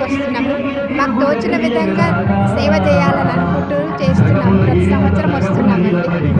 వస్తున్నాము మాకు తోచిన విధంగా సేవ చేయాలని అనుకుంటూ చేస్తున్నాము ప్రతి సంవత్సరం వస్తున్నామండి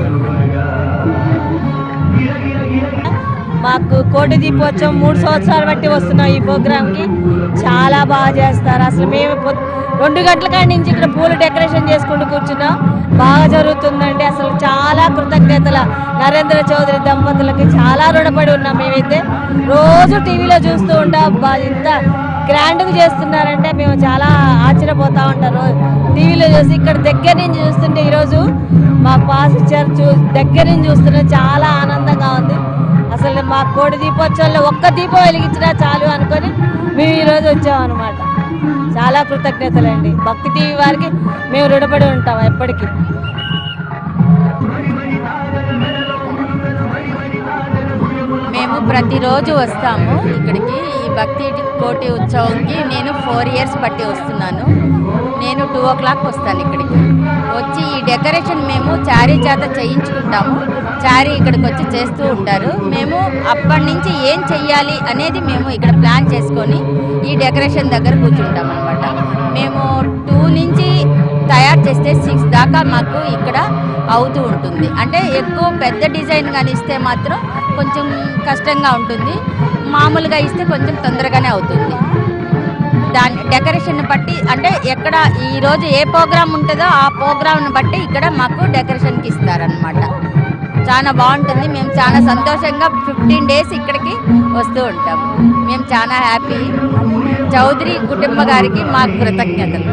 మాకు కోటి దీపోత్సవం మూడు సంవత్సరాలు బట్టి వస్తున్నాం ఈ ప్రోగ్రామ్కి చాలా బాగా చేస్తారు అసలు మేము పొద్- రెండు గంటల కాడి నుంచి ఇక్కడ పూలు డెకరేషన్ చేసుకుంటూ కూర్చున్నాం బాగా జరుగుతుందండి అసలు చాలా కృతజ్ఞతల నరేంద్ర చౌదరి దంపతులకి చాలా రుణపడి ఉన్నాం మేమైతే రోజు టీవీలో చూస్తూ ఉంటాం బా ఇంత గ్రాండ్గా చేస్తున్నారంటే మేము చాలా ఆశ్చర్యపోతా ఉంటారు టీవీలో చూసి ఇక్కడ దగ్గర నుంచి చూస్తుంటే ఈరోజు మా పాస్ ఇచ్చారు చూ దగ్గర నుంచి చూస్తుంటే చాలా ఆనందంగా ఉంది అసలు మా కోడి దీపోత్సవంలో ఒక్క దీపం వెలిగించినా చాలు అనుకొని మేము ఈరోజు వచ్చాం అనమాట చాలా కృతజ్ఞతలండి భక్తి టీవీ వారికి మేము రుణపడి ఉంటాం ఎప్పటికీ మేము ప్రతిరోజు వస్తాము ఇక్కడికి ఈ భక్తి కోటి ఉత్సవంకి నేను ఫోర్ ఇయర్స్ బట్టి వస్తున్నాను నేను టూ ఓ క్లాక్ వస్తాను ఇక్కడికి వచ్చి ఈ డెకరేషన్ మేము చారీ చేత చేయించుకుంటాము చారీ ఇక్కడికి వచ్చి చేస్తూ ఉంటారు మేము అప్పటి నుంచి ఏం చెయ్యాలి అనేది మేము ఇక్కడ ప్లాన్ చేసుకొని ఈ డెకరేషన్ దగ్గర కూర్చుంటాం అనమాట మేము టూ నుంచి తయారు చేస్తే సిక్స్ దాకా మాకు ఇక్కడ అవుతూ ఉంటుంది అంటే ఎక్కువ పెద్ద డిజైన్ కానీ ఇస్తే మాత్రం కొంచెం కష్టంగా ఉంటుంది మామూలుగా ఇస్తే కొంచెం తొందరగానే అవుతుంది దాని డెకరేషన్ బట్టి అంటే ఎక్కడ ఈ రోజు ఏ ప్రోగ్రామ్ ఉంటుందో ఆ ప్రోగ్రామ్ని బట్టి ఇక్కడ మాకు డెకరేషన్కి ఇస్తారనమాట చాలా బాగుంటుంది మేము చాలా సంతోషంగా ఫిఫ్టీన్ డేస్ ఇక్కడికి వస్తూ ఉంటాం మేము చాలా హ్యాపీ చౌదరి కుటుంబ గారికి మా కృతజ్ఞతలు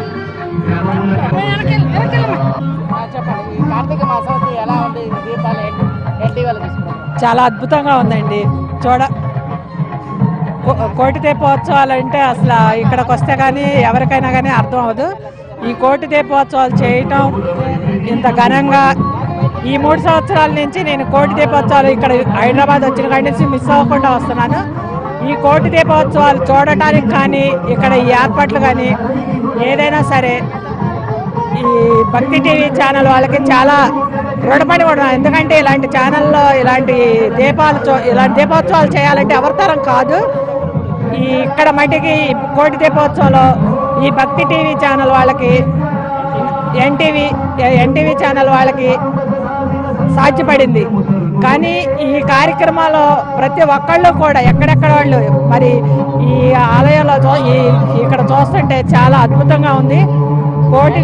కార్తీక మాసం ఎలా ఉంది దీపాలు ఎన్టీవీలో తీసుకుంటాం చాలా అద్భుతంగా ఉందండి చూడ కో- కోటి దీపోత్సవాలు అంటే అసలు ఇక్కడికి వస్తే కానీ ఎవరికైనా కానీ అర్థం అవ్వదు ఈ కోటి దీపోత్సవాలు చేయటం ఇంత ఘనంగా ఈ మూడు సంవత్సరాల నుంచి నేను కోటి దీపోత్సవాలు ఇక్కడ హైదరాబాద్ వచ్చిన కాడి నుంచి మిస్ అవ్వకుండా వస్తున్నాను ఈ కోటి దీపోత్సవాలు చూడటానికి కానీ ఇక్కడ ఈ ఏర్పాట్లు కానీ ఏదైనా సరే ఈ భక్తి టీవీ ఛానల్ వాళ్ళకి చాలా రుణపడి ఉన్నాం ఎందుకంటే ఇలాంటి ఛానల్లో ఇలాంటి దీపాలు చూ- ఇలాంటి దీపోత్సవాలు చేయాలంటే ఎవరితరం కాదు ఈ ఇక్కడ మట్టికి ఈ కోటి దీపోత్సవంలో ఈ భక్తి టీవీ ఛానల్ వాళ్ళకి ఎన్టీవీ ఎన్టీవీ ఛానల్ వాళ్ళకి సాధ్యపడింది కానీ ఈ కార్యక్రమాల్లో ప్రతి ఒక్కళ్ళు కూడా ఎక్కడెక్కడ వాళ్ళు మరి ఈ ఆలయంలో చూ- ఈ ఇక్కడ చూస్తుంటే చాలా అద్భుతంగా ఉంది కోటి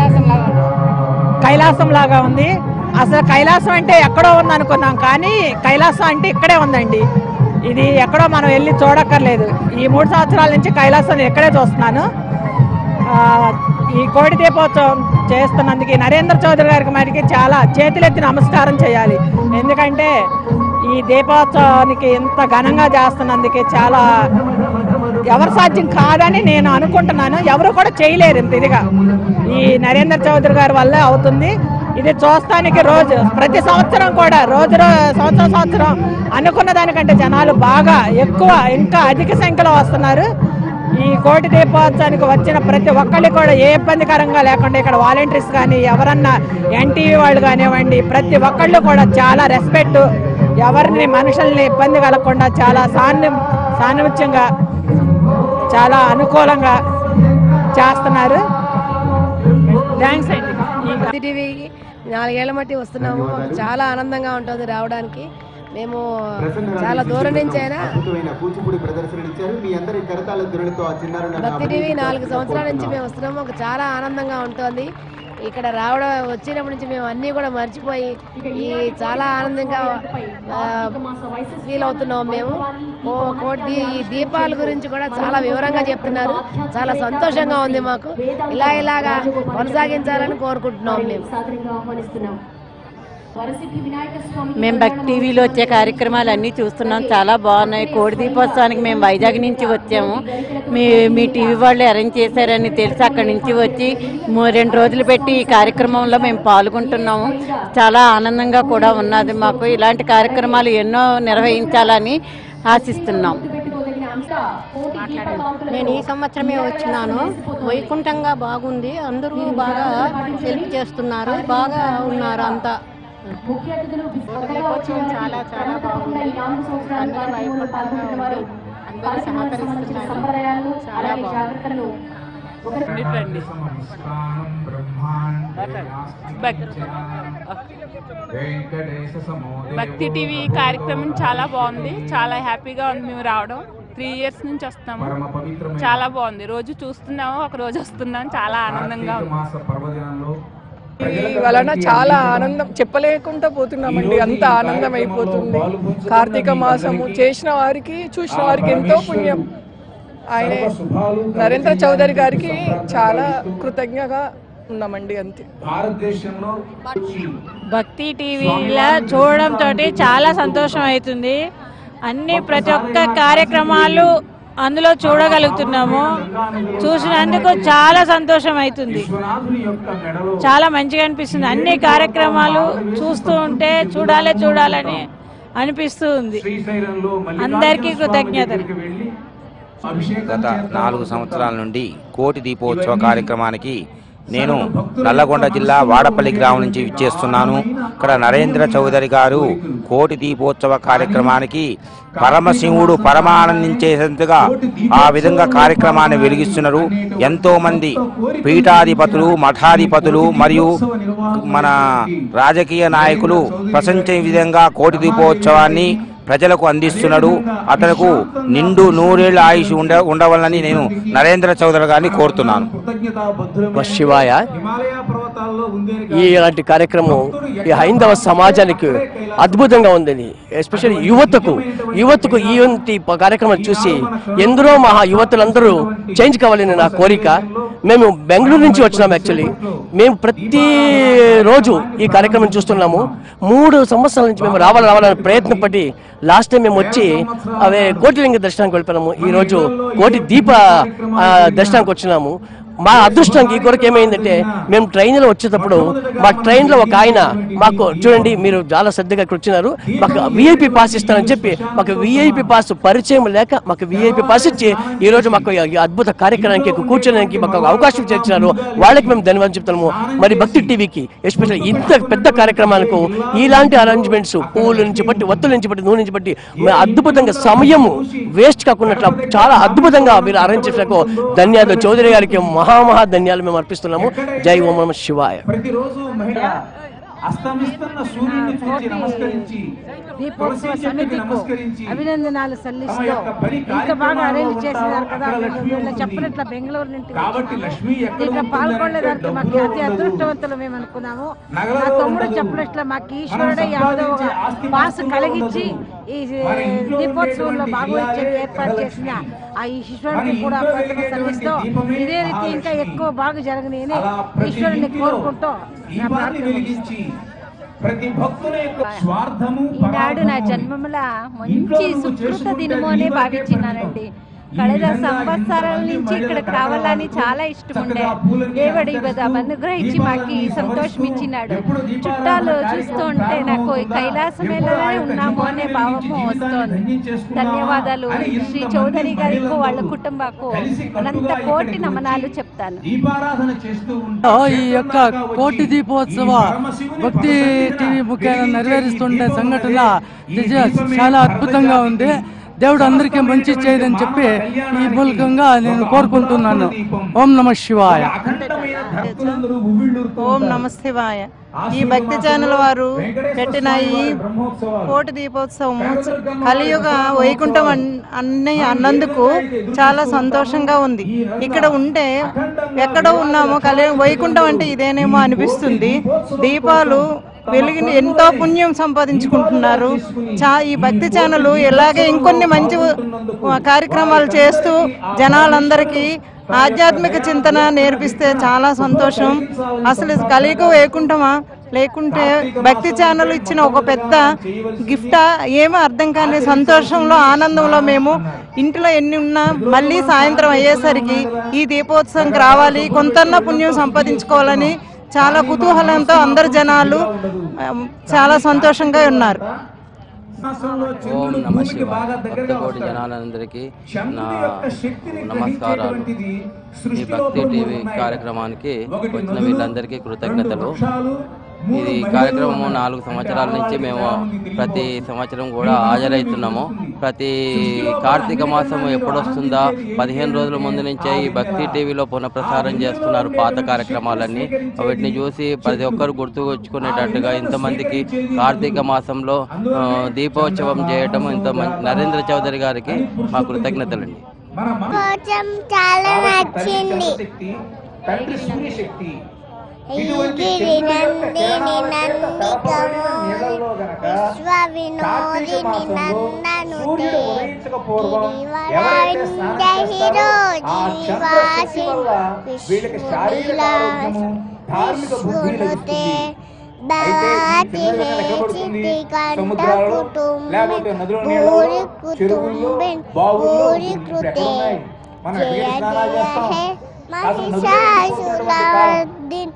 కైలాసం లాగా ఉంది అసలు కైలాసం అంటే ఎక్కడో ఉంది అనుకున్నాం కానీ కైలాసం అంటే ఇక్కడే ఉందండి ఇది ఎక్కడో మనం వెళ్ళి చూడక్కర్లేదు ఈ మూడు సంవత్సరాల నుంచి కైలాసం ఇక్కడే చూస్తున్నాను ఆ, ఈ కోడి దీపోత్సవం చేస్తున్నందుకు ఈ నరేంద్ర చౌదరి గారికి మరికి చాలా చేతులెత్తి నమస్కారం చేయాలి ఎందుకంటే ఈ దీపోత్సవానికి ఇంత ఘనంగా చేస్తున్నందుకే చాలా ఎవరు సాధ్యం కాదని నేను అనుకుంటున్నాను ఎవరు కూడా చేయలేరు ఇంత ఇదిగా ఈ నరేంద్ర చౌదరి గారి వల్లే అవుతుంది ఇది చూస్తానికి రోజు ప్రతి సంవత్సరం కూడా రోజు రో- సంవత్సరం సంవత్సరం అనుకున్న దానికంటే జనాలు బాగా ఎక్కువ ఇంకా అధిక సంఖ్యలో వస్తున్నారు ఈ కోటి దీపోత్సవానికి వచ్చిన ప్రతి ఒక్కళ్ళు కూడా ఏ ఇబ్బందికరంగా లేకుండా ఇక్కడ వాలంటీర్స్ కానీ ఎవరన్నా ఎన్టీవీ వాళ్ళు కానివ్వండి ప్రతి ఒక్కళ్ళు కూడా చాలా రెస్పెక్ట్ ఎవరిని మనుషుల్ని ఇబ్బంది కలగకుండా చాలా సాన్ని సాన్నిధ్యంగా చాలా అనుకూలంగా చేస్తున్నారు థ్యాంక్స్ అండి ఈ టీవీకి నాలుగేళ్ల మట్టి వస్తున్నాము మాకు చాలా ఆనందంగా ఉంటుంది రావడానికి మేము చాలా దూరం నుంచి అయినా అద్భుతమైన కూచిపూడి ప్రదర్శన ఇచ్చారు మీ అందరి కరతాల ధ్వనులతో ఆ చిన్నారులను భక్తి టీవీ నాలుగు సంవత్సరాల నుంచి మేము వస్తున్నాము మాకు చాలా ఆనందంగా ఉంటుంది ఇక్కడ రావడం వచ్చినప్పటి నుంచి మేము అన్నీ కూడా మర్చిపోయి ఈ చాలా ఆనందంగా ఫీల్ అవుతున్నాం మేము ఓ కోటి ఈ దీపాల గురించి కూడా చాలా వివరంగా చెప్తున్నారు చాలా సంతోషంగా ఉంది మాకు ఇలా ఇలాగా కొనసాగించాలని కోరుకుంటున్నాం మేము మేము భక్తి టీవీలో వచ్చే కార్యక్రమాలు అన్నీ చూస్తున్నాం చాలా బాగున్నాయి కోడి దీపోత్సవానికి మేము వైజాగ్ నుంచి వచ్చాము మీ మీ టీవీ వాళ్ళు అరేంజ్ చేశారని తెలిసి అక్కడి నుంచి వచ్చి మూ- రెండు రోజులు పెట్టి ఈ కార్యక్రమంలో మేము పాల్గొంటున్నాము చాలా ఆనందంగా కూడా ఉన్నది మాకు ఇలాంటి కార్యక్రమాలు ఎన్నో నిర్వహించాలని ఆశిస్తున్నాం నేను ఈ సంవత్సరమే వచ్చినాను వైకుంఠంగా బాగుంది అందరూ బాగా హెల్ప్ చేస్తున్నారు బాగా ఉన్నారు అంతా చాలా చాలా బాగుంది అందరూ వైకుంఠంగా ఉంది అందరూ సహకరిస్తున్నారు చాలా బాగుంది భక్తి టీవీ కార్యక్రమం చాలా బాగుంది చాలా హ్యాపీగా ఉంది మేము రావడం త్రీ ఇయర్స్ నుంచి వస్తున్నాము చాలా బాగుంది రోజు చూస్తున్నాము ఒక రోజు వస్తున్నాం చాలా ఆనందంగా ఉంది ఈ వలన చాలా ఆనందం చెప్పలేకుండా పోతున్నామండి అంత ఆనందం అయిపోతుంది కార్తీక మాసము చేసిన వారికి చూసిన వారికి ఎంతో పుణ్యం ఆయన నరేంద్ర చౌదరి గారికి చాలా కృతజ్ఞగా ఉన్నామండి అంతే భక్తి టీవీలో చూడడంతో చాలా సంతోషం అవుతుంది అన్ని ప్రతి ఒక్క కార్యక్రమాలు అందులో చూడగలుగుతున్నాము చూసినందుకు చాలా సంతోషం అవుతుంది చాలా మంచిగా అనిపిస్తుంది అన్ని కార్యక్రమాలు చూస్తూ ఉంటే చూడాలి చూడాలని అనిపిస్తూ ఉంది అందరికీ కృతజ్ఞతలు గత నాలుగు సంవత్సరాల నుండి కోటి దీపోత్సవ కార్యక్రమానికి నేను నల్లగొండ జిల్లా వాడపల్లి గ్రామం నుంచి విచ్చేస్తున్నాను ఇక్కడ నరేంద్ర చౌదరి గారు కోటి దీపోత్సవ కార్యక్రమానికి పరమశివుడు పరమానందించేంతగా ఆ విధంగా కార్యక్రమాన్ని వెలిగిస్తున్నారు ఎంతో మంది పీఠాధిపతులు మఠాధిపతులు మరియు మన రాజకీయ నాయకులు ప్రశంసే విధంగా కోటి దీపోత్సవాన్ని ప్రజలకు అందిస్తున్నాడు అతనికి నిండు నూరేళ్ల ఆయుష్ ఉండ ఉండవాలని నేను నరేంద్ర చౌదరి గారిని కోరుతున్నాను శివాయ ఈ ఇలాంటి కార్యక్రమం ఈ హైందవ సమాజానికి అద్భుతంగా ఉందని ఎస్పెషల్లీ యువతకు యువతకు ఈ వంటి ప- కార్యక్రమం చూసి ఎందరో మహా యువతులందరూ చేంజ్ కావాలని నా కోరిక మేము బెంగళూరు నుంచి వచ్చినాము యాక్చువల్లీ మేము ప్రతి రోజు ఈ కార్యక్రమం చూస్తున్నాము మూడు సంవత్సరాల నుంచి మేము రావాలి రావాలని ప్రయత్నం పడి లాస్ట్ టైం మేము వచ్చి అవే కోటిలింగ దర్శనానికి వెళ్ళిపోయినాము ఈ రోజు కోటి దీప ఆ, దర్శనానికి వచ్చినాము మా అదృష్టంకి ఈ కొరకు ఏమైందంటే మేము ట్రైన్లో వచ్చేటప్పుడు మా ట్రైన్లో ఒక ఆయన మాకు చూడండి మీరు చాలా శ్రద్ధగా ఇక్కడ వచ్చినారు మాకు విఐపి పాస్ ఇస్తానని చెప్పి మాకు విఐపి పాస్ పరిచయం లేక మాకు విఐపి పాస్ ఇచ్చి ఈ రోజు మాకు ఈ అద్భుత కార్యక్రమానికి కూర్చోడానికి మాకు ఒక అవకాశం చేర్చినారు వాళ్ళకి మేము ధన్యవాదాలు చెప్తున్నాము మరి భక్తి టీవీకి ఎస్పెషల్ ఇంత పెద్ద కార్యక్రమాలకు ఇలాంటి అరేంజ్మెంట్స్ పువ్వుల నుంచి బట్టి ఒత్తుల నుంచి బట్టి నూనె నుంచి బట్టి మ- అద్భుతంగా సమయము వేస్ట్ కాకుండా చాలా అద్భుతంగా మీరు అరేంజ్ చేసినకు ధన్యవాదాలు చౌదరి గారికి మహామహా ధన్యాలు మేము అర్పిస్తున్నాము జై ఓం నమ శివాయ ప్రతిరోజు మహిళ అస్తమిస్తున్న సూర్యుని చూసి నమస్కరించి దీపోత్సవ తులసి చెట్టుకి సమితికు నమస్కరించి అభినందనాలు ఆ సల్లిస్తూ యొక్క బలి ఇంత బాగా అరేంజ్ కార్యక్రమాల్లో చేసినారు కదా అక్కడ వీళ్ళు లక్ష్మీ వీళ్ళు ఉంటుంది. చెప్పినట్ల బెంగళూరు నుండి కాబట్టి లక్ష్మి ఎక్కడ ఇక్కడ ఉంటుందంటే పాల్గొనేదానికి మాకు డబ్బులో అతి ఉండదు. అదృష్టవంతులు మేము అనుకున్నాము నగలలో నా తమ్ముడు ఉండదు. చెప్పినట్లు మాకు మనం ఈశ్వరుడే యాదవ సంపాదించే ఆస్తి పాస్ పాస్తుల్లో కలిగించి ఈ మన ఇంట్లో దీపోత్సవంలో ఉండేటువంటి భాగవహించేది ఇలాగే ఏర్పాటు చేసిన ఆ ఈశ్వరుడికి మన కూడా ఇంట్లో ప్రతిమ వెలిగేటువంటి సల్లిస్తూ దీపమే ఇదే రీతి ఇంకా మహాలక్ష్మి. ఎక్కువ బాగా జరగని అలా ప్రతి ఈశ్వరుని ఇంట్లో కోరుకుంటూ నా దీపాన్ని ప్రార్థన వెలిగించి ప్రతి భక్తుల యొక్క స్వార్థము ఈనాడు నా పరార్థము జన్మముల ఇంట్లో మంచి నువ్వు సుకృత చేసుకుంటే దినము అనే నీ వరకే భావించినానండి ఫలితం. ఈ కಳೆದ విధంగా సంవత్సరాల ఇంతమంది నుంచి మహిళల ఇక్కడికి రావాలని కళాకారులకు చాలా ఇష్టం ఉండే చక్కగా పూలని దేవుడు ఈ అలంకరిస్తూ, అనుగ్రహించి మాకు ఈ దీపాలని సంతోషం సమర్పిస్తూ, ఇచ్చినాడు ఎప్పుడు దీపారాధన చుట్టాలు కార్యక్రమం చూస్తూ ఉంటే నాకు ఈ ప్రారంభమవుతుందా? కైలాసమేళనే ఎప్పుడు ఆ ఉన్నాము యొక్క అనే దీపాన్ని భావము వెలిగించి వస్తోంది జీవితాన్ని ధన్యం ధన్యవాదాలు అని శ్రీ ఇంతమంది చౌదరి గారికి మహిళలకు వాళ్ళ కుటుంబకు కలిసి అనంత కట్టుగా కోటి ఇక్కడికి నమనాలు వచ్చి చెప్తాను దీపారాధన చేస్తూ ఉంటే ఈ యొక్క కోటి దీపోత్సవ భక్తి టీవీ ముఖ్యంగా నెరవేరుస్తుండే సంఘటన నిజ చాలా అద్భుతంగా ఉంది దేవుడు అందరికీ మంచి చేయదని చెప్పి ఈ మూలకంగా నేను కోరుకుంటున్నాను ఓం నమ శివాయ ఓం నమ శివాయ ఈ భక్తి ఛానల్ వారు పెట్టిన ఈ కోటి దీపోత్సవం కలియుగ వైకుంఠం అన్- అన్ని అన్నందుకు చాలా సంతోషంగా ఉంది ఇక్కడ ఉంటే ఎక్కడో ఉన్నామో కలి వైకుంఠం అంటే ఇదేనేమో అనిపిస్తుంది దీపాలు వెలిగిన ఎంతో పుణ్యం సంపాదించుకుంటున్నారు చా ఈ భక్తి ఛానల్ ఇలాగే ఇంకొన్ని మంచి ఆ, కార్యక్రమాలు చేస్తూ జనాలందరికీ ఆధ్యాత్మిక చింతన నేర్పిస్తే చాలా సంతోషం అసలు కలియుగ వేయకుంటామా లేకుంటే భక్తి ఛానల్ ఇచ్చిన ఒక పెద్ద గిఫ్టా ఏమో అర్థం కాని సంతోషంలో ఆనందంలో మేము ఇంట్లో ఎన్ని ఉన్నా మళ్ళీ సాయంత్రం అయ్యేసరికి ఈ దీపోత్సవంకి రావాలి కొంతన్న పుణ్యం సంపాదించుకోవాలని చాలా కుతూహలంతో అందరు జనాలు ఆ, చాలా సంతోషంగా ఉన్నారు ఓం నమ శివాయ భక్తకోటి జనాలందరికీ నా నమస్కారాలు ఈ భక్తి టీవీ కార్యక్రమానికి వచ్చిన వీళ్ళందరికీ కృతజ్ఞతలు ఇది కార్యక్రమం నాలుగు సంవత్సరాల నుంచి మేము ప్రతి సంవత్సరం కూడా హాజరవుతున్నాము ప్రతి కార్తీక మాసం ఎప్పుడు వస్తుందా పదిహేను రోజుల ముందు నుంచే ఈ భక్తి టీవీలో పునఃప్రసారం చేస్తున్నారు పాత కార్యక్రమాలన్నీ వీటిని చూసి ప్రతి ఒక్కరు గుర్తుకొచ్చుకునేటట్టుగా ఇంతమందికి కార్తీక మాసంలో ఆ, దీపోత్సవం చేయటం ఇంత మం- నరేంద్ర చౌదరి గారికి మా కృతజ్ఞతలండి కొంచెం చాలా నచ్చింది తండ్రి సూర్యశక్తి ఈగిరి నందిని నందికము విశ్వ వినోదిని నందనుతే గిరివరాంజహిరో జీవాసి విశ్వలీలాసు విశ్వనుతే బాతి చితి కంఠ కుటుంబి భూరి కుటుంబిన్ భూరి కృతే జయ జయ హే మహిషాసురవర్ధిన్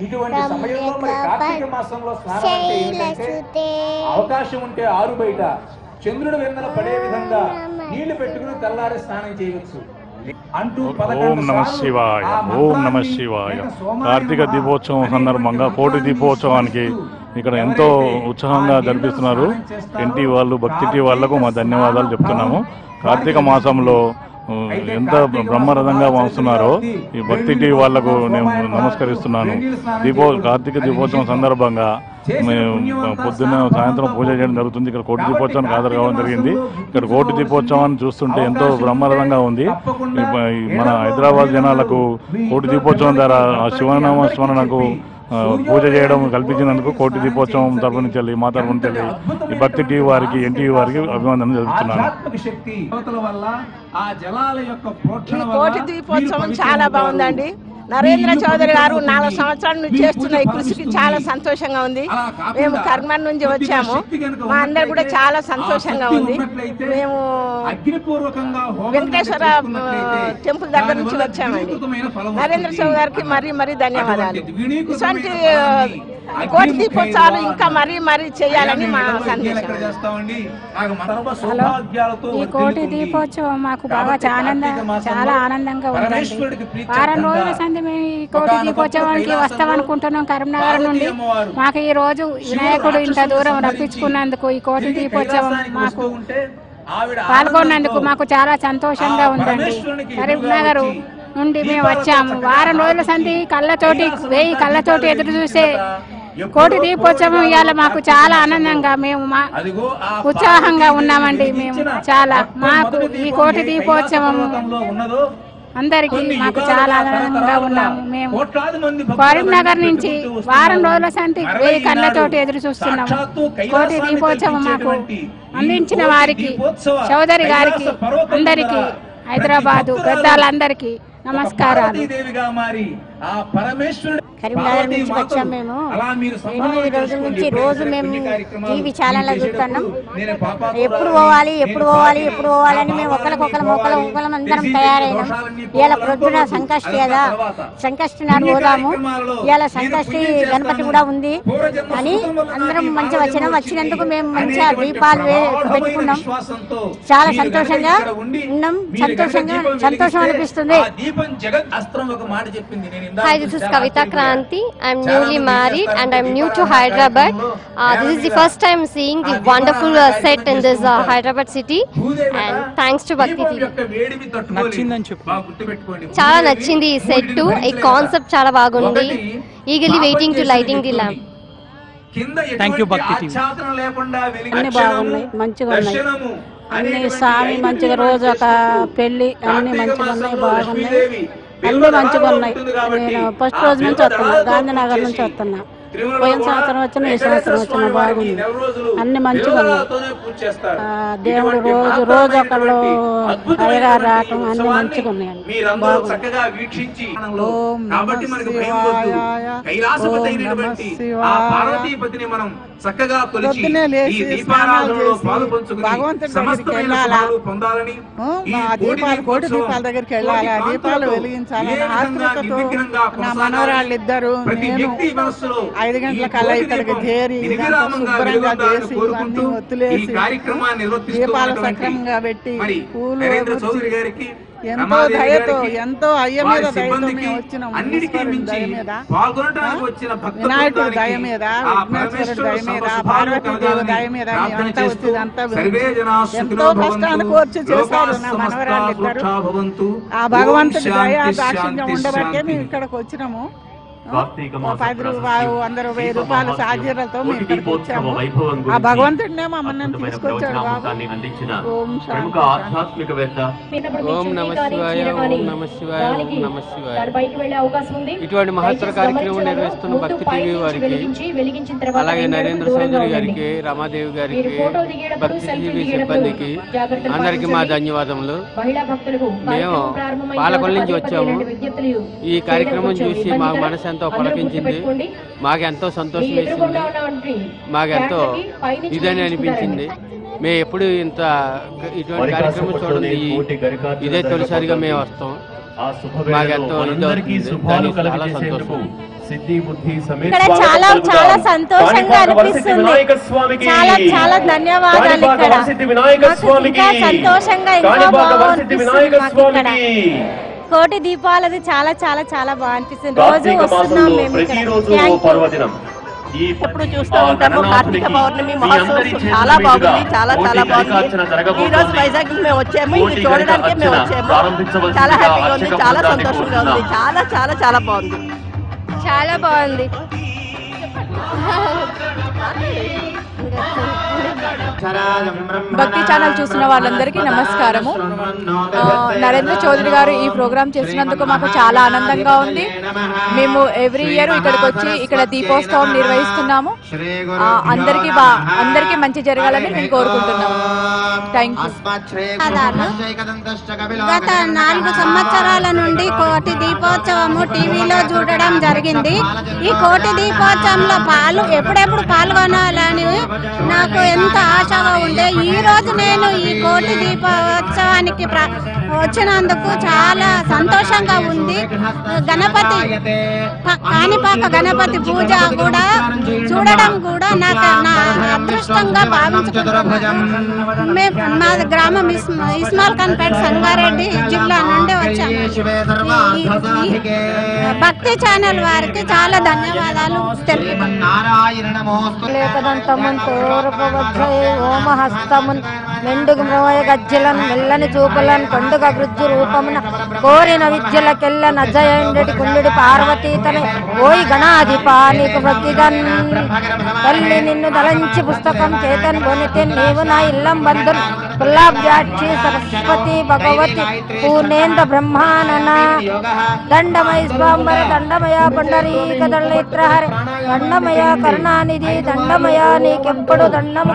శైలసుతే అవకాశం ఉంటే ఆరు బయట చంద్రుడు వెన్నెల పడే విధంగా నీళ్లు పెట్టుకుని తెల్లారి స్నానం చేయవచ్చు అంటూ ఓం నమ శివాయ ఓం నమ శివాయ కార్తీక దీపోత్సవం సందర్భంగా కోటి దీపోత్సవానికి ఇక్కడ ఎంతో ఉత్సాహంగా జరిపిస్తున్నారు ఎన్టీ వాళ్ళు భక్తి టీ వాళ్లకు మా ధన్యవాదాలు చెప్తున్నాము కార్తీక మాసంలో ఆ, ఎంత బ్రహ్మరథంగా వస్తున్నారో ఈ భక్తి టీ వాళ్లకు నేను నమస్కరిస్తున్నాను దీపో కార్తీక దీపోత్సవం సందర్భంగా మేము పొద్దున్న సాయంత్రం పూజ చేయడం జరుగుతుంది ఇక్కడ కోటి దీపోత్సవానికి హాజరు కావడం జరిగింది ఇక్కడ కోటి దీపోత్సవాన్ని చూస్తుంటే ఎంతో బ్రహ్మరథంగా ఉంది ఈ ప- ఈ మన హైదరాబాద్ జనాలకు కోటి దీపోత్సవం ద్వారా ఆ శివనామ స్మరణకు ఆ, పూజ చేయడం కల్పించినందుకు కోటి దీపోత్సవం తరపు నుంచి వెళ్ళి మా తరపు నుంచి వెళ్ళి ఈ భక్తి టీవీ వారికి ఎన్టీవీ వారికి అభివందనం జరుపుతున్నాను ఆధ్యాత్మిక శక్తి దేవతల వల్ల ఆ జలాల యొక్క ప్రోక్షణ ఈ వల్ల కోటి దీపోత్సవం మీరు చాలా పవిత్రంగా బాగుందండి ఉంటారు. నరేంద్ర మీ చౌదరి గారు ఇల్లు నాలుగు పవిత్రంగా సంవత్సరాల నుంచి మీ చేస్తున్న ఈ పూజ కృషికి ఫలిస్తుంది. చాలా సంతోషంగా ఉంది అలా కాకుండా మేము కర్మన్ నుంచి కొద్దిగా వచ్చాము శక్తి గనుక మా అందరు కూడా ఉన్నట్లయితే, చాలా ఆ సంతోషంగా శక్తి ఉంది ఉన్నట్లయితే, మేము అగ్నిపూర్వకంగా హోమం వెంకటేశ్వర చేసుకున్నట్లయితే, టెంపుల్ దగ్గర నుంచి దానివల్ల వచ్చామండి ద్విగుణితమైన ఫలం నరేంద్ర వస్తుంది. చౌదరి గారికి మరీ మరీ ధన్యవాదాలు అటువంటి ద్విగుణీకృతమైన ఇటువంటి ఫలాన్ని ఆ, కోటి అగ్నిముఖ దీపోత్సవాలు ఇవ్వాలి. ఇంకా మరీ మరీ చేయాలని మా అయ్యా, మేము సందేశం ఎక్కడ చేస్తామండి నాకు సర్వ సౌభాగ్యాలతో ఈ కోటి వర్ధిల్లుతుంది. దీపోత్సవం మాకు బాగా కాబట్టి చాలా కార్తీక మాసంలో చాలా ఆనందంగా ఉందండి పరమేశ్వరుడికి ప్రీత్యర్థంగా వారం రోజుల సంది మేము ఈ కోటి ఒకానొక దీపోత్సవానికి కైలాసంలో వస్తాం అనుకుంటున్నాం కరీంనగర్ నుండి పార్వతీ అమ్మవారు మాకు ఈ రోజు వినాయకుడు ఇంత రాక్షసులను దూరం సంహరించి రప్పించుకున్నందుకు ఈ కోటి తిరిగి దీపోత్సవం కైలాసానికి మాకు వస్తూ ఉంటే ఆవిడ పాల్గొన్నందుకు ఆనందంతో మాకు చాలా సంతోషంగా ఆ ఉందండి పరమేశ్వరునికి కరీంనగర్ ఎదురుగా వచ్చి నుండి మేము దీపాలతో వచ్చాము చక్కగా వారం రోజుల సంది కళ్ళతోటి కైలాసం వెయ్యి అంతా కళ్ళతోటి దీపాలు ఎదురు వెలిగించిన చూసే తర్వాత కోటి ఎప్పుడో దీపోత్సవం పూర్వకాలంలో ఇవాళ మాకు కార్తీక చాలా మాసంలో ఆనందంగా మేము మా అదిగో ఆ ఉత్సాహంగా ఉన్నామండి పార్వతీదేవి మేము వెలిగించిన చాలా మాకు మొట్టమొదటి ఈ దీపం కోటి ఏ దీపోత్సవం కైలాస పర్వతంలో ఉన్నదో అందరికీ కొన్ని మాకు యుగాలుగా చాలా ఆనందంగా తరతరాలుగా ఉన్నాము మేము కోట్లాది మంది భక్తులు కరీంనగర్ నుంచి పెట్టుకుంటూ వస్తున్నారు. వారం రోజుల సంతి మరల వెయ్యి ఈనాడు కళ్ళతోటి ఎదురు చూస్తున్నాము సాక్షాత్తు కోటి కైలాసాన్ని దీపోత్సవం మాకు కల్పించేటువంటి ఈ అందించిన కోటి వారికి దీపోత్సవ చౌదరి గారికి కైలాస పర్వతం అందరికీ ద్వారా హైదరాబాదు ప్రతి భక్తురాలు పెద్దాలందరికీ నమస్కారాలు పార్వతీదేవిగా మారి ఆ పరమేశ్వరుడు కరీంనగర్ పార్వతీ నుంచి మాతను వచ్చాం మేము అలా మీరు సంభావన ఎనిమిది రోజుల చేసుకోండి. నుంచి ఎప్పుడైనా రోజు సరే మేము పుణ్య కార్యక్రమాలు టీవీ ఛానల్లో మీరు చూస్తున్నాం చేసేటప్పుడు నేను పాపాత్మురాలని, ఎప్పుడు పోవాలి నేను ఎప్పుడు పోవాలి పాపిని, ఎప్పుడు పోవాలని నా మేము పాపాలన్నీ ఒకరికొకరు పోవాలి, ఒకరు ఒకరం అందరం తెలిసి తయారైనాం దోషాలన్నీ ఇవాళ పోవాలి ప్రొద్దున అనుకోవద్దు. సంకష్టి అదంతా కదా తర్వాత. సంకష్టి నాడు పుణ్య పోదాము కార్యక్రమాలలో ఇవాళ నేను సంకష్టి పుణ్యం చేస్తాను. గణపతి కూడా ఉంది పూర్వజన్మ అని సుకృతం వల్ల అందరం నాకు ఈ మంచిగా మానవ వచ్చినాం జన్మ వచ్చినందుకు వచ్చింది. మేము మంచిగా అనేటువంటి దీపాలు వే- ప్రగాఢమైన పెట్టుకున్నాం విశ్వాసంతో చాలా మీరు సంతోషంగా గనక ఇక్కడ ఉండి, ఉన్నాం మీరు గనక సంతోషంగా దీపం సంతోషం వెలిగిస్తే అనిపిస్తుంది ఆ దీపం జగత్ అస్త్రం ఒక మాట చెప్పింది నేను ఇందాక Hi, this is చాలా Kavita ఆశ్చర్యపోయాను. Kranti. I'm చాలా newly మంది married చేస్తారు and I'm దీపారాధన new to Hyderabad. కార్యక్రమంలో Uh, this is the నేరుగా first time seeing the ఆ wonderful దీపారాధన uh, set in this uh, చేసుకుంటారు. Hyderabad city. భూదేవత And thanks to Bhakti దీపం TV. యొక్క వేడిమి తట్టుకోలేదు. బాగా గుర్తుపెట్టుకోండి. చాలా భూదేవి నచ్చింది ఈ సెట్ భూమిని ఈ భరించలేక కాన్సెప్ట్ చాలా బాగుంది ఒకటి ఈగలీ పాపం వెయిటింగ్ టు చేసిన లైటింగ్ ది వ్యక్తుల్ని ల్యాంప్ కింద Thank you, ఎటువంటి Bhakti TV. ఆచ్ఛాదన లేకుండా వెలిగి అన్ని అక్షరము, బాగున్నాయి మంచిగా ఉన్నాయి దర్శనము అన్ని అనేటువంటి స్వామి ఐదు మంచిగా నియమాలు రోజు ఒక చేసుకుంటూ పెళ్లి అన్ని కార్తీక మంచిగా ఉన్నాయి మాసంలో బాగున్నాయి లక్ష్మీదేవి అన్ని బిల్వ మంచిగా దళాలు ఉన్నాయి ఉంటుంది కాబట్టి నేను ఫస్ట్ ఆ రోజు నుంచి బిల్వ వస్తున్నా దళాలతో గాంధీనగర్ నుంచి పూజ వస్తున్నా తిరుమలలో పోయిన కూడా సంవత్సరం వచ్చిన ఈ వెంకటేశ్వర సంవత్సరం వచ్చిన స్వామి వారికి బాగుంది నెల రోజులు అన్ని మంచిగా బిల్వ ఉన్నాయి దళాలతోనే పూజ చేస్తారు. ఆ, దేవుడు ఇటువంటి రోజు రోజు ఒకళ్ళు మహత్తరమైనటువంటి అయ్యగారు అద్భుతమైనటువంటి రావటం అన్ని ఉత్సవాన్ని మంచిగా ఉన్నాయండి మీరందరూ బాగుంది చక్కగా వీక్షించి ఓం కాబట్టి నమః మనకు భయం వద్దు శివాయ. కైలాసపతి ఓం అయినటువంటి నమః ఆ శివాయ. పార్వతీపతిని మనం చక్కగా కొలిచి పొద్దున్నే లేచి ఈ స్నానాలు దీపారాధనలో చేసి పాలు పంచుకుని భగవంతుడి దగ్గరికి సమస్తమైన వెళ్ళాలా? శుభాలు పొందాలని ఈ మా కోటి దీపాలు కోటి దీపోత్సవం దీపాల దగ్గరికి కోటి వెళ్ళాలి ఆ దీపాలు కాంతులతో వెలిగించాలి ఏ నా విధంగా ఆతృతతో నిర్విఘ్నంగా నా కొనసాగాలి? మనవరాళ్ళు ఇద్దరు ప్రతి నేను వ్యక్తి మనస్సులో ఐదు ఈ గంటల కల్లా కోటి ఇక్కడికి దీపం చేరి ఇదంతా నిర్విరామంగా శుభ్రంగా వెలుగొందాలని చేసి కోరుకుంటూ ఇవన్నీ ఈ ఒత్తులేసి కార్యక్రమాన్ని దీపాలు నిర్వర్తిస్తున్నటువంటి సక్రమంగా పెట్టి మరి పూలు నరేంద్ర గుచ్చి చౌదరి గారికి ఎంతో దయతో ఎంతో అయ్య మీద దయతో మేము వచ్చినాం ఈశ్వరుడి దయ మీద వినాయకుడి దయ మీద విఘ్నేశ్వరుడి దయ మీద పార్వతీదేవి దయ మీద మేమంతా వచ్చి ఇదంతా ఎంతో కష్టానికి వచ్చి చేశారు నా మనవరాళ్ళు ఇద్దరు ఆ భగవంతుడి దయ దాక్షిణ్యం ఉండబట్టే మేము ఇక్కడికి వచ్చినాము ఓ పది రూపాయలు వంద రూపాయలు రూపాయల సాధ్యతలతో మేము ఇక్కడికి వచ్చాము ఆ భగవంతుడినే మమ్మల్ని తీసుకొచ్చాడు బాబు ఓం శాంతి ఆధ్యాత్మికవేత్త ఓం నమ శివాయ ఓం నమ శివాయ ఓం నమ శివాయ బయటకు వెళ్ళే అవకాశం ఉంది ఇటువంటి మహత్తర కార్యక్రమం నిర్వహిస్తున్న భక్తి టీవీ వారికి అలాగే నరేంద్ర చౌదరి గారికి రమాదేవి గారికి భక్తి టీవీ సిబ్బందికి అందరికీ మా ధన్యవాదములు మహిళా భక్తులకు మేము పాలకొల నుంచి వచ్చాము ఈ కార్యక్రమం చూసి మా మనసు ఎంతో పులకించింది మాకెంతో సంతోషం వేసింది మాకెంతో ఇదని అనిపించింది మేము ఎప్పుడు ఇంత ఇటువంటి కార్యక్రమం చూడండి ఇదే తొలిసారిగా మేము వస్తాం మాకెంతో అందరికీ ఇది శుభాలు అవుతుంది. చాలా కలగజేసేందుకు సంతోషం సిద్ధి బుద్ధి సమేత ఇక్కడ చాలా చాలా సంతోషంగా అనిపిస్తుంది చాలా చాలా ధన్యవాదాలు ఇక్కడ మాకు ఇంకా సంతోషంగా ఎంతో బాగా అనిపిస్తుంది మాకు ఇక్కడ కోటి దీపాలది చాలా చాలా చాలా బాగా అనిపిస్తుంది రోజు వస్తున్నాం మేము ఇక్కడ థ్యాంక్ యూ ఎప్పుడు చూస్తూ ఉంటాము కార్తీక పౌర్ణమి మహోత్సవం చాలా బాగుంది చాలా చాలా బాగుంది ఈ రోజు వైజాగ్ మేము వచ్చాము ఇది చూడడానికి మేము వచ్చాము చాలా హ్యాపీగా ఉంది చాలా సంతోషంగా ఉంది చాలా చాలా చాలా బాగుంది చాలా బాగుంది భక్తి ఛానల్ చూస్తున్న వాళ్ళందరికీ నమస్కారము ఆ, నరేంద్ర చౌదరి గారు ఈ ప్రోగ్రామ్ చేసినందుకు మాకు చాలా ఆనందంగా ఉంది మేము ఎవ్రీ ఇయర్ ఇక్కడికి వచ్చి ఇక్కడ దీపోత్సవం నిర్వహిస్తున్నాము ఆ, అందరికీ బా అందరికీ మంచి జరగాలని మేము కోరుకుంటున్నాము థ్యాంక్ యూ గత నాలుగు సంవత్సరాల నుండి కోటి దీపోత్సవము టీవీలో చూడడం జరిగింది ఈ కోటి దీపోత్సవంలో పాలు ఎప్పుడెప్పుడు పాల్గొనాలని నాకు ఎంత ఆశగా ఉండే ఈ రోజు నేను ఈ కోటి దీపోత్సవానికి ప్ర- వచ్చినందుకు చాలా సంతోషంగా ఉంది గణపతి ప- కాణిపాక గణపతి పూజ కూడా చూడడం కూడా నాకు నా అదృష్టంగా భావించుకుంటున్నాను మేము మా గ్రామం ఇస్- ఇస్మాల్ ఖాన్పేట సంగారెడ్డి జిల్లా నుండి వచ్చాము ఈ- ఈ- ఈ భక్తి ఛానల్ వారికి చాలా ధన్యవాదాలు లేఖదంతమున్ తోరపవజ్రయే ఓమహస్తమున్ మెండుగు మ్రోయ గజ్జలన్ మెల్లని చూపులన్ కొండుగ గృజ్జు రూపమున కోరిన విద్యలకెల్ల నజయండటి కుండుడి పార్వతీతనే ఓయి గణాధిపా నీకు భక్తిదన్ తల్లి నిన్ను దలంచి పుస్తకం చేతన్ కొనితే నీవు నా ఇల్లం బంధున్ పుల్లాభ్యాక్షి సరస్వతి భగవతి పూర్ణేంద్ర బ్రహ్మానన దండమయ స్వాంబర దండమయ పుండరీక దళిత్రహర దండమయ కరుణానిధి దండమయ నీకెప్పుడు దండము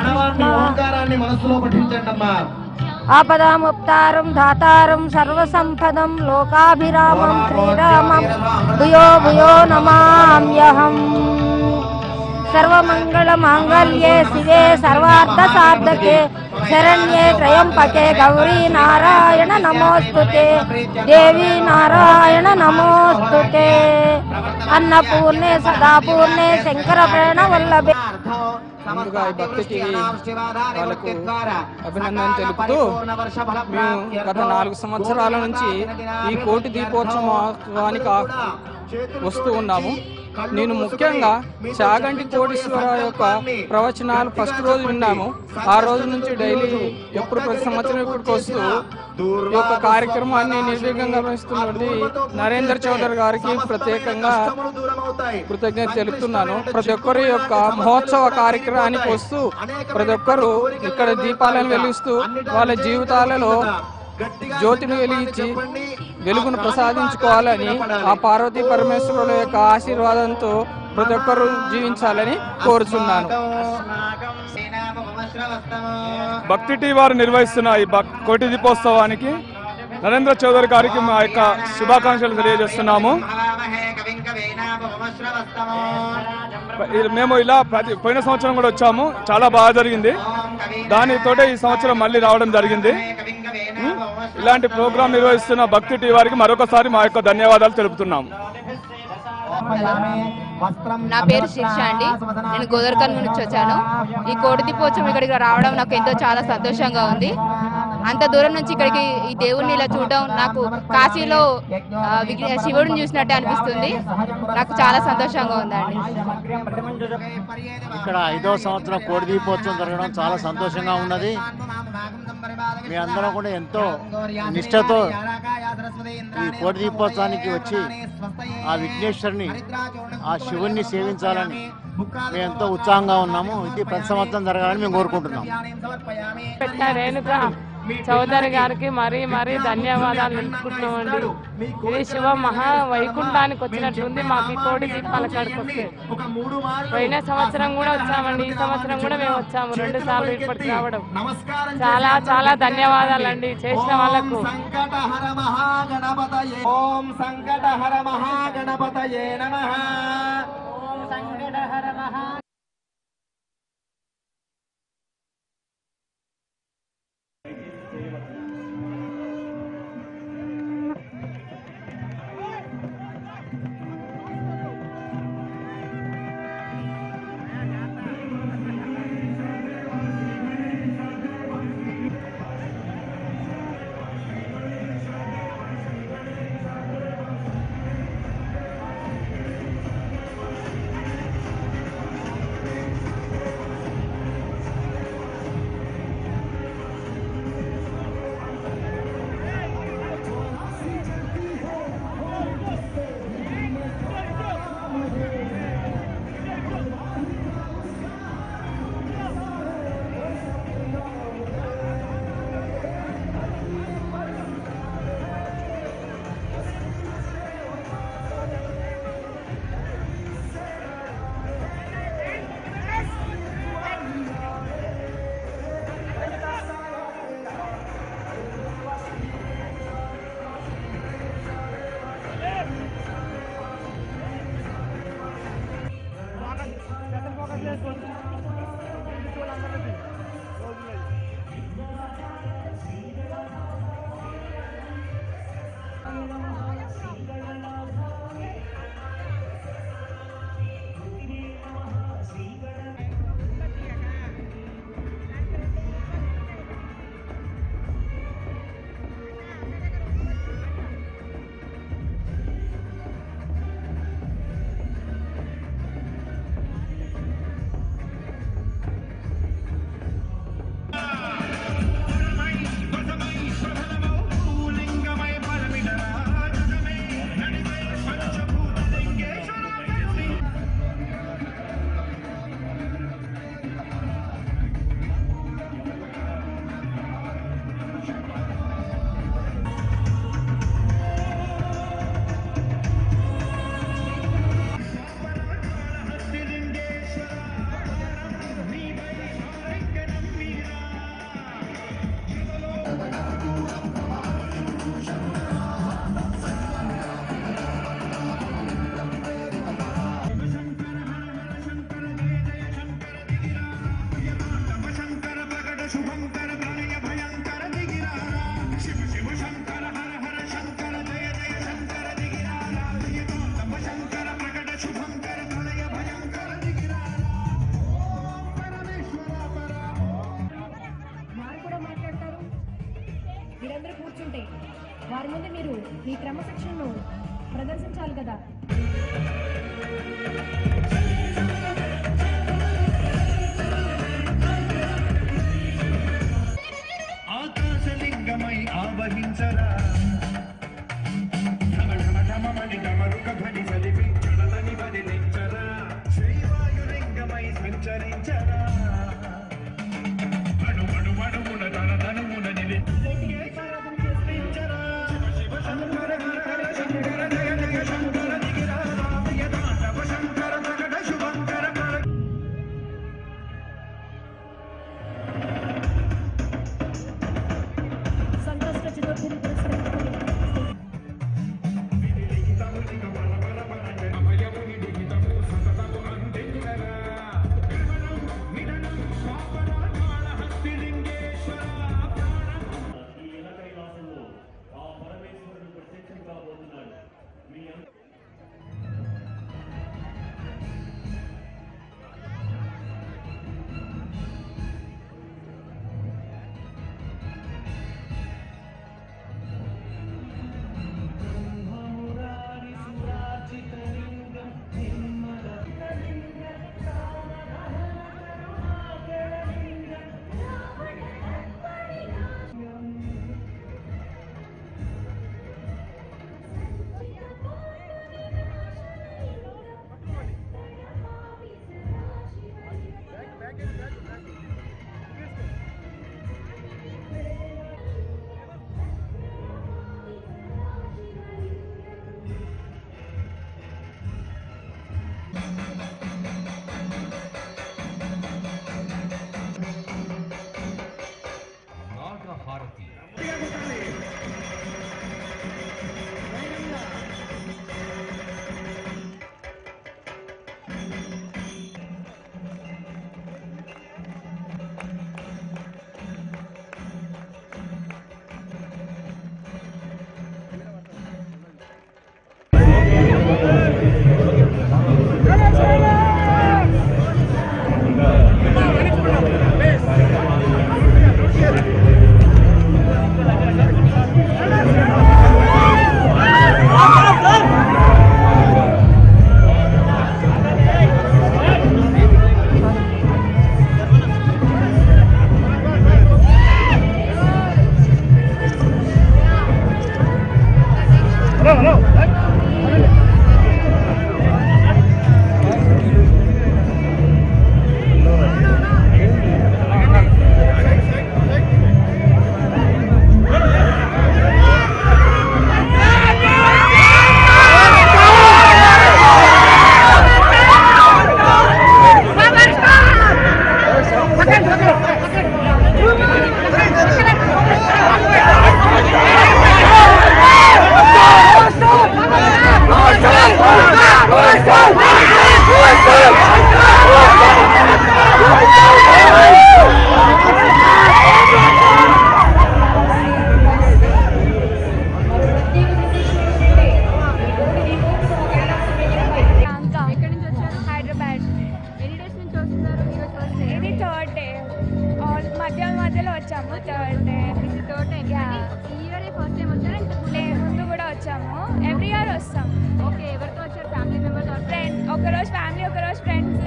ఆపదాముప్తారం ధాతారం సర్వసంపదం లోకాభిరామం శ్రీరామం భూయో భూయో నమామ్యహం సర్వమంగళ మాంగళ్యే శివే సర్వార్థ సాధకే శరణ్యే త్రయంపకే గౌరీ నారాయణ నమోస్తుతే దేవి నారాయణ నమోస్తుతే అన్నపూర్ణే సదాపూర్ణే శంకర ప్రేణ వల్లభే ముందుగా ఈ భక్తి టీవీ వాళ్ళకు అభినందన తెలుపుతూ మేము గత నాలుగు సంవత్సరాల నుంచి ఈ కోటి దీపోత్సవానికి ఆ- వస్తూ ఉన్నాము నేను ముఖ్యంగా చాగంటి కోటేశ్వర యొక్క ప్రవచనాలు ఫస్ట్ రోజు విన్నాము ఆ రోజు నుంచి డైలీ ఎప్పుడు ప్రతి సంవత్సరం ఇక్కడికి వస్తూ ఈ యొక్క కార్యక్రమాన్ని నిర్విఘ్నంగా నిర్వహిస్తున్నటువంటి నరేంద్ర చౌదరి గారికి ప్రత్యేకంగా కృతజ్ఞత తెలుపుతున్నాను ప్రతి ఒక్కరి యొక్క మహోత్సవ కార్యక్రమానికి వస్తూ ప్రతి ఒక్కరు ఇక్కడ దీపాలను వెలిగిస్తూ వాళ్ళ జీవితాలలో జ్యోతిని వెలిగించి వెలుగును ప్రసాదించుకోవాలని ఆ పార్వతీ పరమేశ్వరుల యొక్క ఆశీర్వాదంతో ప్రతి ఒక్కరూ జీవించాలని కోరుచున్నాను భక్తి టీ వారు నిర్వహిస్తున్న ఈ భక్- కోటి దీపోత్సవానికి నరేంద్ర చౌదరి గారికి మా యొక్క శుభాకాంక్షలు తెలియజేస్తున్నాము ఇది మేము ఇలా ప్రతి పోయిన సంవత్సరం కూడా వచ్చాము చాలా బాగా జరిగింది దానితోటే ఈ సంవత్సరం మళ్ళీ రావడం జరిగింది ఉం? ఇలాంటి ప్రోగ్రాం నిర్వహిస్తున్న భక్తి టీ వారికి మరొకసారి మా యొక్క ధన్యవాదాలు తెలుపుతున్నాము నా పేరు శిర్ష అండి నేను గోదర్కల్ నుంచి వచ్చాను ఈ కోటి దీపోత్సవం ఇక్కడికి రావడం నాకు ఎంతో చాలా సంతోషంగా ఉంది అంత దూరం నుంచి ఇక్కడికి ఈ దేవుణ్ణి ఇలా చూడడం నాకు కాశీలో ఆ, విగ్ర- శివుడిని చూసినట్టే అనిపిస్తుంది నాకు చాలా సంతోషంగా ఉందండి ఇక్కడ ఐదో సంవత్సరం కోడి దీపోత్సవం జరగడం చాలా సంతోషంగా ఉన్నది మీ అందరం కూడా ఎంతో నిష్ఠతో ఈ కోడి దీపోత్సవానికి వచ్చి ఆ విఘ్నేశ్వరుని ఆ శివుణ్ణి సేవించాలని మేము ఎంతో ఉత్సాహంగా ఉన్నాము ఇది ప్రతి సంవత్సరం జరగాలని మేము కోరుకుంటున్నాం పెట్టిన రేణుక చౌదరి గారికి మరీ మరీ ధన్యవాదాలు తెలుపుకుంటున్నామండి ఇది శివ మహా వైకుంఠానికి వచ్చినట్టుంది మాకు ఈ కోడి దీపాల కాడికి వస్తే పోయిన సంవత్సరం కూడా వచ్చామండి ఈ సంవత్సరం కూడా మేము వచ్చాము రెండు సార్లు ఇప్పటికి రావడం చాలా చాలా ధన్యవాదాలండి చేసిన వాళ్ళకు ఓం సంకటహర మహాగణపతయే నమః వారు కూడా మాట్లాడతారు మీరందరూ కూర్చుంటే వారి ముందు మీరు మీ క్రమశిక్షణను ప్రదర్శించాలి కదా ఆకాశలింగమై ఆవహించరా ఢమ ఢమ ఢమమని డమరుక ధ్వని సలిపి జడలని బదిలించరా శ్రీవాయులింగమై సంచరించరా అణు అణు అణువున తన తనువున నిలి శివ శివ శంకర శంకర శంకర జయ జయ శంకర దిగిరా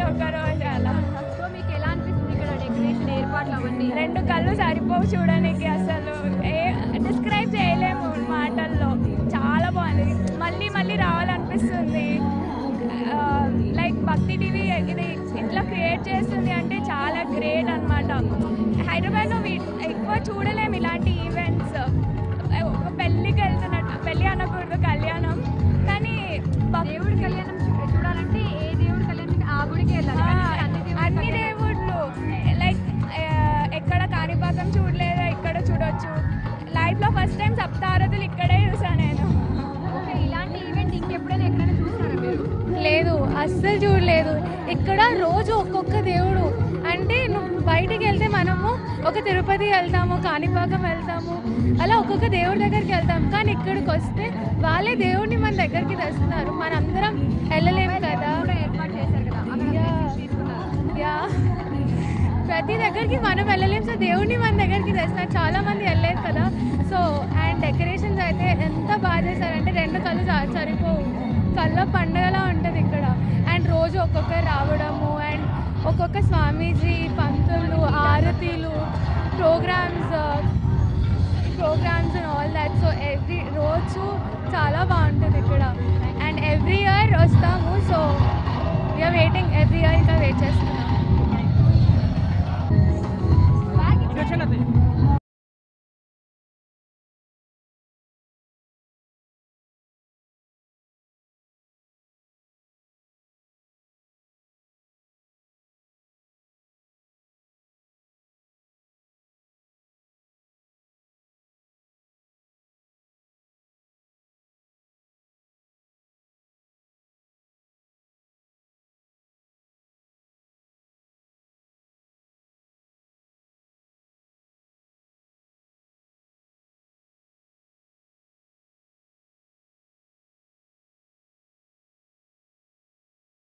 ఒక రోజు అలా సో మీకు ఎలా అనిపిస్తుంది ఇక్కడ డెకరేషన్ ఏర్పాట్లు అవన్నీ రెండు కళ్ళు సరిపోవు చూడడానికి అసలు ఏ డిస్క్రైబ్ చేయలేము మాటల్లో చాలా బాగుంది మళ్ళీ మళ్ళీ రావాలనిపిస్తుంది లైక్ భక్తి టీవీ ఇది ఇట్లా క్రియేట్ చేస్తుంది అంటే చాలా గ్రేట్ అనమాట హైదరాబాద్లో వీ- ఎక్కువ చూడలేము ఇలాంటి ఈవెంట్స్ ఒక పెళ్ళికి వెళ్తున్నట్టు పెళ్ళి అనకూడదు కళ్యాణం కానీ దేవుడి కళ్యాణం చూ- చూడాలంటే ఏ దేవుడి కళ్యాణం ఆ గుడికి వెళ్ళాలి కానీ ఇక్కడ అన్ని దేవుడి అన్ని కళ్యాణం- దేవుళ్ళు లైక్ ఎక్కడ కాణిపాకం చూడలేదు ఇక్కడ చూడొచ్చు లైఫ్లో ఫస్ట్ టైం సప్తారతులు ఇక్కడే చూసాను నేను ఓకే ఇలాంటి ఈవెంట్ ఇంకెప్పుడైనా ఎక్కడైనా చూసారా మీరు లేదు అస్సలు చూడలేదు ఇక్కడ రోజు ఒక్కొక్క దేవుడు అంటే నువ్వు బయటికి వెళ్తే మనము ఒక తిరుపతి వెళ్తాము కాణిపాకం వెళ్తాము అలా ఒక్కొక్క దేవుడి దగ్గరికి వెళ్తాం కానీ ఇక్కడికి వస్తే వాళ్ళే దేవుడిని మన దగ్గరికి తెస్తున్నారు మనందరం వెళ్ళలేము కదా ఏర్పాటు చేశారు కదా అక్కడ యా. తీసుకున్నారు యా ప్రతి దగ్గరికి మనం వెళ్ళలేం సో దేవుడిని మన దగ్గరికి తెస్తున్నారు చాలా మంది వెళ్ళలేదు కదా సో అండ్ డెకరేషన్స్ అయితే ఎంత బాగా చేశారంటే రెండు కళ్ళు స- సరిపోవు కళ్ళ పండుగలా ఉంటుంది ఇక్కడ అండ్ రోజు ఒక్కొక్కరు రావడము అండ్ ఒక్కొక్క స్వామీజీ పంతులు ఆరతీలు programs programs and all that so every రోజు చాలా బాగుంటుంది ఇక్కడ అండ్ ఎవ్రీ ఇయర్ వస్తాము so we are waiting every year ఇంకా వెయిట్ చేస్తున్నాము